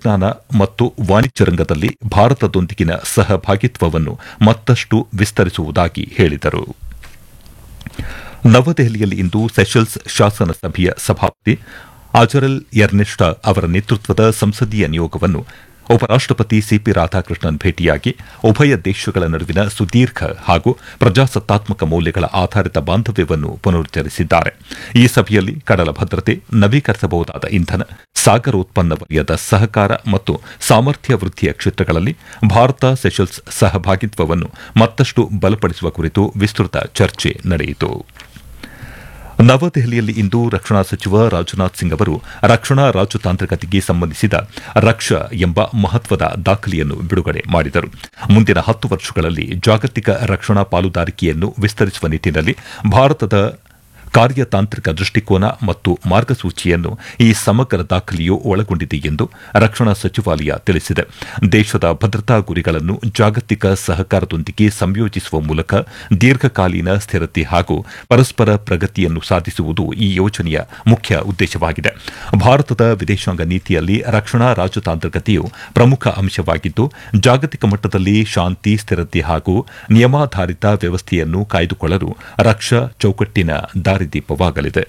ತಂತ್ರಜ್ಞಾನ ಮತ್ತು ವಾಣಿಜ್ಯ ರಂಗದಲ್ಲಿ ಭಾರತದೊಂದಿಗಿನ ಸಹಭಾಗಿತ್ವವನ್ನು ಮತ್ತಷ್ಟು ವಿಸ್ತರಿಸುವುದಾಗಿ ಹೇಳಿದರು ನವದೆಹಲಿಯಲ್ಲಿ ಇಂದು ಸೆಷಲ್ಸ್ ಶಾಸನ ಸಭೆಯ ಸಭಾಪತಿ ಅಜರಲ್ ಎರ್ನೆಸ್ಟಾ ಅವರ ನೇತೃತ್ವದ ಸಂಸದೀಯ ನಿಯೋಗವನ್ನು ಉಪರಾಷ್ಟಪತಿ ಸಿಪಿ ರಾಧಾಕೃಷ್ಣನ್ ಭೇಟಿಯಾಗಿ ಉಭಯ ದೇಶಗಳ ನಡುವಿನ ಸುದೀರ್ಘ ಹಾಗೂ ಪ್ರಜಾಸತ್ತಾತ್ಮಕ ಮೌಲ್ಯಗಳ ಆಧಾರಿತ ಬಾಂಧವ್ಯವನ್ನು ಪುನರುಚ್ಚರಿಸಿದ್ದಾರೆ ಈ ಸಭೆಯಲ್ಲಿ ಕಡಲ ಭದ್ರತೆ ನವೀಕರಿಸಬಹುದಾದ ಇಂಧನ ಸಾಗರೋತ್ಪನ್ನ ವಲಯದ ಸಹಕಾರ ಮತ್ತು ಸಾಮರ್ಥ್ಯ ವೃದ್ಧಿಯ ಕ್ಷೇತ್ರಗಳಲ್ಲಿ ಭಾರತ ಸೆಷಲ್ಸ್ ಸಹಭಾಗಿತ್ವವನ್ನು ಮತ್ತಷ್ಟು ಬಲಪಡಿಸುವ ಕುರಿತು ವಿಸ್ತೃತ ಚರ್ಚೆ ನಡೆಯಿತು ನವದೆಹಲಿಯಲ್ಲಿ ಇಂದು ರಕ್ಷಣಾ ಸಚಿವ ರಾಜನಾಥ್ ಸಿಂಗ್ ಅವರು ರಕ್ಷಣಾ ರಾಜತಾಂತ್ರಿಕತೆಗೆ ಸಂಬಂಧಿಸಿದ ರಕ್ಷ ಎಂಬ ಮಹತ್ವದ ದಾಖಲೆಯನ್ನು ಬಿಡುಗಡೆ ಮಾಡಿದರು ಮುಂದಿನ ಹತ್ತು ವರ್ಷಗಳಲ್ಲಿ ಜಾಗತಿಕ ರಕ್ಷಣಾ ಪಾಲುದಾರಿಕೆಯನ್ನು ವಿಸ್ತರಿಸುವ ನಿಟ್ಟಿನಲ್ಲಿ ಭಾರತದ ಕಾರ್ಯತಾಂತ್ರಿಕ ದೃಷ್ಟಿಕೋನ ಮತ್ತು ಮಾರ್ಗಸೂಚಿಯನ್ನು ಈ ಸಮಗ್ರ ದಾಖಲೆಯು ಒಳಗೊಂಡಿದೆ ಎಂದು ರಕ್ಷಣಾ ಸಚಿವಾಲಯ ತಿಳಿಸಿದೆ ದೇಶದ ಭದ್ರತಾ ಗುರಿಗಳನ್ನು ಜಾಗತಿಕ ಸಹಕಾರದೊಂದಿಗೆ ಸಂಯೋಜಿಸುವ ಮೂಲಕ ದೀರ್ಘಕಾಲೀನ ಸ್ಥಿರತೆ ಹಾಗೂ ಪರಸ್ಪರ ಪ್ರಗತಿಯನ್ನು ಸಾಧಿಸುವುದು ಈ ಯೋಜನೆಯ ಮುಖ್ಯ ಉದ್ದೇಶವಾಗಿದೆ ಭಾರತದ ವಿದೇಶಾಂಗ ನೀತಿಯಲ್ಲಿ ರಕ್ಷಣಾ ರಾಜತಾಂತ್ರಿಕತೆಯು ಪ್ರಮುಖ ಅಂಶವಾಗಿದ್ದು ಜಾಗತಿಕ ಮಟ್ಟದಲ್ಲಿ ಶಾಂತಿ ಸ್ಥಿರತೆ ಹಾಗೂ ನಿಯಮಾಧಾರಿತ ವ್ಯವಸ್ಥೆಯನ್ನು ಕಾಯ್ದುಕೊಳ್ಳಲು ರಕ್ಷಾ ಚೌಕಟ್ಟಿನ ದಾರಿದೀಪವಾಗಲಿದೆ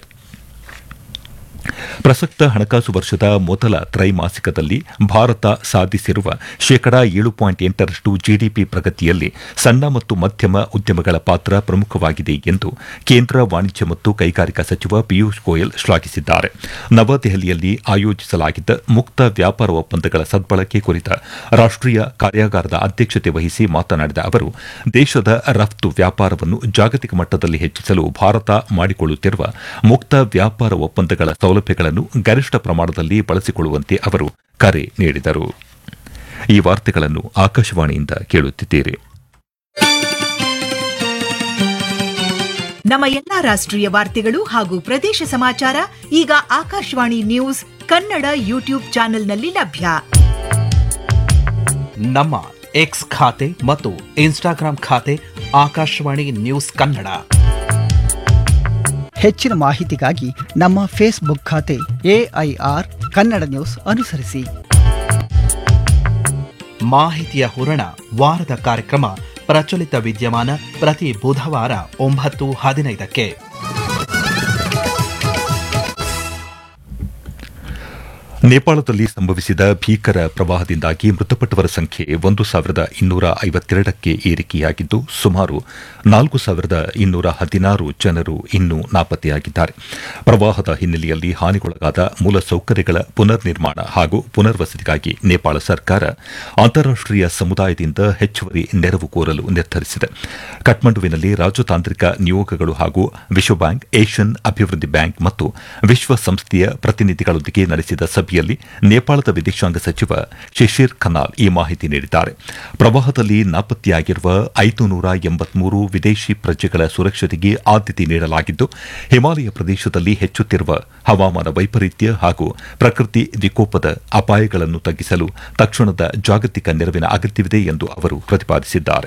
ಪ್ರಸಕ್ತ ಹಣಕಾಸು ವರ್ಷದ ಮೊದಲ ತ್ರೈಮಾಸಿಕದಲ್ಲಿ ಭಾರತ ಸಾಧಿಸಿರುವ ಶೇಕಡಾ ಏಳು ಪಾಯಿಂಟ್ ಎಂಟರಷ್ಟು ಜಿಡಿಪಿ ಪ್ರಗತಿಯಲ್ಲಿ ಸಣ್ಣ ಮತ್ತು ಮಧ್ಯಮ ಉದ್ಯಮಗಳ ಪಾತ್ರ ಪ್ರಮುಖವಾಗಿದೆ ಎಂದು ಕೇಂದ್ರ ವಾಣಿಜ್ಯ ಮತ್ತು ಕೈಗಾರಿಕಾ ಸಚಿವ ಪಿಯೂಷ್ ಗೋಯಲ್ ಶ್ಲಾಘಿಸಿದ್ದಾರೆ ನವದೆಹಲಿಯಲ್ಲಿ ಆಯೋಜಿಸಲಾಗಿದ್ದ ಮುಕ್ತ ವ್ಯಾಪಾರ ಒಪ್ಪಂದಗಳ ಸದ್ಬಳಕೆ ಕುರಿತ ರಾಷ್ಟೀಯ ಕಾರ್ಯಾಗಾರದ ಅಧ್ಯಕ್ಷತೆ ವಹಿಸಿ ಮಾತನಾಡಿದ ಅವರು ದೇಶದ ರಫ್ತು ವ್ಯಾಪಾರವನ್ನು ಜಾಗತಿಕ ಮಟ್ಟದಲ್ಲಿ ಹೆಚ್ಚಿಸಲು ಭಾರತ ಮಾಡಿಕೊಳ್ಳುತ್ತಿರುವ ಮುಕ್ತ ವ್ಯಾಪಾರ ಒಪ್ಪಂದಗಳ ಸೌಲಭ್ಯಗಳನ್ನು ಗರಿಷ್ಠ ಪ್ರಮಾಣದಲ್ಲಿ ಬಳಸಿಕೊಳ್ಳುವಂತೆ ಅವರು ಕರೆ ನೀಡಿದರು ಈ ವಾರ್ತೆಗಳನ್ನು ಆಕಾಶವಾಣಿಯಿಂದ ಕೇಳುತ್ತಿದ್ದೀರಿ ನಮ್ಮ ಎಲ್ಲಾ ರಾಷ್ಟ್ರೀಯ ವಾರ್ತೆಗಳು ಹಾಗೂ ಪ್ರದೇಶ ಸಮಾಚಾರ ಈಗ ಆಕಾಶವಾಣಿ ನ್ಯೂಸ್ ಕನ್ನಡ ಯೂಟ್ಯೂಬ್ ಚಾನೆಲ್ನಲ್ಲಿ ಲಭ್ಯ ನಮ್ಮ ಎಕ್ಸ್ ಖಾತೆ ಮತ್ತು ಇನ್ಸ್ಟಾಗ್ರಾಂ ಖಾತೆ ಆಕಾಶವಾಣಿ ನ್ಯೂಸ್ ಕನ್ನಡ ಹೆಚ್ಚಿನ ಮಾಹಿತಿಗಾಗಿ ನಮ್ಮ ಫೇಸ್ಬುಕ್ ಖಾತೆ ಎಐಆರ್ ಕನ್ನಡ ನ್ಯೂಸ್ ಅನುಸರಿಸಿ ಮಾಹಿತಿಯ ಹೂರಣ ವಾರದ ಕಾರ್ಯಕ್ರಮ ಪ್ರಚಲಿತ ವಿದ್ಯಮಾನ ಪ್ರತಿ ಬುಧವಾರ ಒಂಬತ್ತು ಹದಿನೈದಕ್ಕೆ ನೇಪಾಳದಲ್ಲಿ ಸಂಭವಿಸಿದ ಭೀಕರ ಪ್ರವಾಹದಿಂದಾಗಿ ಮೃತಪಟ್ಟವರ ಸಂಖ್ಯೆ ಒಂದು ಸಾವಿರದ ಇನ್ನೂರ ಐವತ್ತೆರಡಕ್ಕೆ ಏರಿಕೆಯಾಗಿದ್ದು ಸುಮಾರು ನಾಲ್ಕು ಸಾವಿರದ ಇನ್ನೂರ ಹದಿನಾರು ಜನರು ಇನ್ನೂ ನಾಪತ್ತೆಯಾಗಿದ್ದಾರೆ ಪ್ರವಾಹದ ಹಿನ್ನೆಲೆಯಲ್ಲಿ ಹಾನಿಗೊಳಗಾದ ಮೂಲಸೌಕರ್ಯಗಳ ಪುನರ್ ನಿರ್ಮಾಣ ಹಾಗೂ ಪುನರ್ವಸತಿಗಾಗಿ ನೇಪಾಳ ಸರ್ಕಾರ ಅಂತಾರಾಷ್ಟೀಯ ಸಮುದಾಯದಿಂದ ಹೆಚ್ಚುವರಿ ನೆರವು ಕೋರಲು ನಿರ್ಧರಿಸಿದೆ ಕಠ್ಮಂಡುವಿನಲ್ಲಿ ರಾಜತಾಂತ್ರಿಕ ನಿಯೋಗಗಳು ಹಾಗೂ ವಿಶ್ವ ಬ್ಯಾಂಕ್ ಏಷ್ಯನ್ ಅಭಿವೃದ್ಧಿ ಬ್ಯಾಂಕ್ ಮತ್ತು ವಿಶ್ವಸಂಸ್ಥೆಯ ಪ್ರತಿನಿಧಿಗಳೊಂದಿಗೆ ನಡೆಸಿದ ಸಭೆಯಲ್ಲಿ ನೇಪಾಳದ ವಿದೇಶಾಂಗ ಸಚಿವ ಶಿಶಿರ್ ಖನಾಲ್ ಈ ಮಾಹಿತಿ ನೀಡಿದ್ದಾರೆ ಪ್ರವಾಹದಲ್ಲಿ ನಾಪತ್ತೆಯಾಗಿರುವ ಐದು ನೂರ ಎಂಬತ್ಮೂರು ವಿದೇಶಿ ಪ್ರಜೆಗಳ ಸುರಕ್ಷತೆಗೆ ಆದ್ಯತೆ ನೀಡಲಾಗಿದ್ದು ಹಿಮಾಲಯ ಪ್ರದೇಶದಲ್ಲಿ ಹೆಚ್ಚುತ್ತಿರುವ ಹವಾಮಾನ ವೈಪರೀತ್ಯ ಹಾಗೂ ಪ್ರಕೃತಿ ವಿಕೋಪದ ಅಪಾಯಗಳನ್ನು ತಗ್ಗಿಸಲು ತಕ್ಷಣದ ಜಾಗತಿಕ ನೆರವಿನ ಅಗತ್ಯವಿದೆ ಎಂದು ಅವರು ಪ್ರತಿಪಾದಿಸಿದ್ದಾರೆ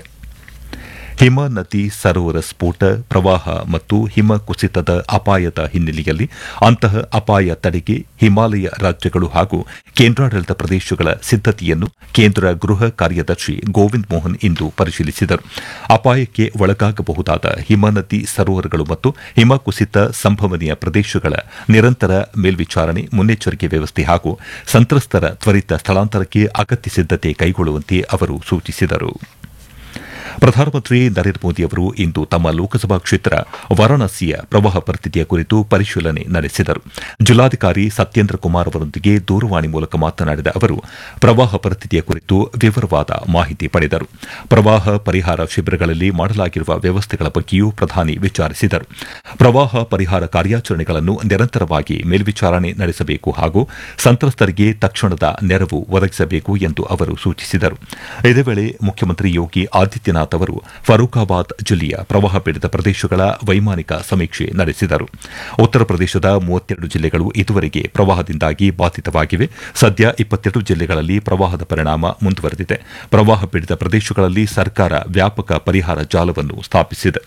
ಹಿಮ ನದಿ ಸರೋವರ ಸ್ಫೋಟ ಪ್ರವಾಹ ಮತ್ತು ಹಿಮ ಕುಸಿತದ ಅಪಾಯದ ಹಿನ್ನೆಲೆಯಲ್ಲಿ ಅಂತಹ ಅಪಾಯ ತಡೆಗೆ ಹಿಮಾಲಯ ರಾಜ್ಯಗಳು ಹಾಗೂ ಕೇಂದ್ರಾಡಳಿತ ಪ್ರದೇಶಗಳ ಸಿದ್ದತೆಯನ್ನು ಕೇಂದ್ರ ಗೃಹ ಕಾರ್ಯದರ್ಶಿ ಗೋವಿಂದ್ ಮೋಹನ್ ಇಂದು ಪರಿಶೀಲಿಸಿದರು ಅಪಾಯಕ್ಕೆ ಒಳಗಾಗಬಹುದಾದ ಹಿಮನದಿ ಸರೋವರಗಳು ಮತ್ತು ಹಿಮ ಕುಸಿತ ಸಂಭವನೀಯ ಪ್ರದೇಶಗಳ ನಿರಂತರ ಮೇಲ್ವಿಚಾರಣೆ ಮುನ್ನೆಚ್ಚರಿಕೆ ವ್ಯವಸ್ಥೆ ಹಾಗೂ ಸಂತ್ರಸ್ತರ ತ್ವರಿತ ಸ್ಥಳಾಂತರಕ್ಕೆ ಅಗತ್ಯ ಸಿದ್ದತೆ ಕೈಗೊಳ್ಳುವಂತೆ ಅವರು ಸೂಚಿಸಿದರು ಪ್ರಧಾನಮಂತ್ರಿ ನರೇಂದ್ರ ಮೋದಿ ಅವರು ಇಂದು ತಮ್ಮ ಲೋಕಸಭಾ ಕ್ಷೇತ್ರ ವಾರಾಣಸಿಯ ಪ್ರವಾಹ ಪರಿಸ್ಥಿತಿಯ ಕುರಿತು ಪರಿಶೀಲನೆ ನಡೆಸಿದರು ಜಿಲ್ಲಾಧಿಕಾರಿ ಸತ್ಯೇಂದ್ರ ಕುಮಾರ್ ಅವರೊಂದಿಗೆ ದೂರವಾಣಿ ಮೂಲಕ ಮಾತನಾಡಿದ ಅವರು ಪ್ರವಾಹ ಪರಿಸ್ಥಿತಿಯ ಕುರಿತು ವಿವರವಾದ ಮಾಹಿತಿ ಪಡೆದರು ಪ್ರವಾಹ ಪರಿಹಾರ ಶಿಬಿರಗಳಲ್ಲಿ ಮಾಡಲಾಗಿರುವ ವ್ಯವಸ್ಥೆಗಳ ಬಗ್ಗೆಯೂ ಪ್ರಧಾನಿ ವಿಚಾರಿಸಿದರು ಪ್ರವಾಹ ಪರಿಹಾರ ಕಾರ್ಯಾಚರಣೆಗಳನ್ನು ನಿರಂತರವಾಗಿ ಮೇಲ್ವಿಚಾರಣೆ ನಡೆಸಬೇಕು ಹಾಗೂ ಸಂತ್ರಸ್ತರಿಗೆ ತಕ್ಷಣದ ನೆರವು ಒದಗಿಸಬೇಕು ಎಂದು ಅವರು ಸೂಚಿಸಿದರು ಇದೇ ವೇಳೆ ಮುಖ್ಯಮಂತ್ರಿ ಯೋಗಿ ಆದಿತ್ಯನಾಥ್ ಅವರು ಫರೂಖಾಬಾದ್ ಜಿಲ್ಲೆಯ ಪ್ರವಾಹ ಪೀಡಿತ ಪ್ರದೇಶಗಳ ವೈಮಾನಿಕ ಸಮೀಕ್ಷೆ ನಡೆಸಿದರು ಉತ್ತರ ಪ್ರದೇಶದ ಮೂವತ್ತೆರಡು ಜಿಲ್ಲೆಗಳು ಇದುವರೆಗೆ ಪ್ರವಾಹದಿಂದಾಗಿ ಬಾಧಿತವಾಗಿವೆ ಸದ್ಯ ಇಪ್ಪತ್ತೆರಡು ಜಿಲ್ಲೆಗಳಲ್ಲಿ ಪ್ರವಾಹದ ಪರಿಣಾಮ ಮುಂದುವರೆದಿದೆ ಪ್ರವಾಹ ಪೀಡಿತ ಪ್ರದೇಶಗಳಲ್ಲಿ ಸರ್ಕಾರ ವ್ಯಾಪಕ ಪರಿಹಾರ ಜಾಲವನ್ನು ಸ್ಥಾಪಿಸಿದೆ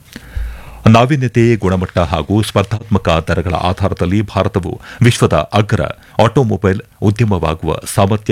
ನಾವೀನ್ಯತೆ ಗುಣಮಟ್ಟ ಹಾಗೂ ಸ್ಪರ್ಧಾತ್ಮಕ ದರಗಳ ಆಧಾರದಲ್ಲಿ ಭಾರತವು ವಿಶ್ವದ ಅಗ್ರ ಆಟೋಮೊಬೈಲ್ ಉದ್ಯಮವಾಗುವ ಸಾಮರ್ಥ್ಯ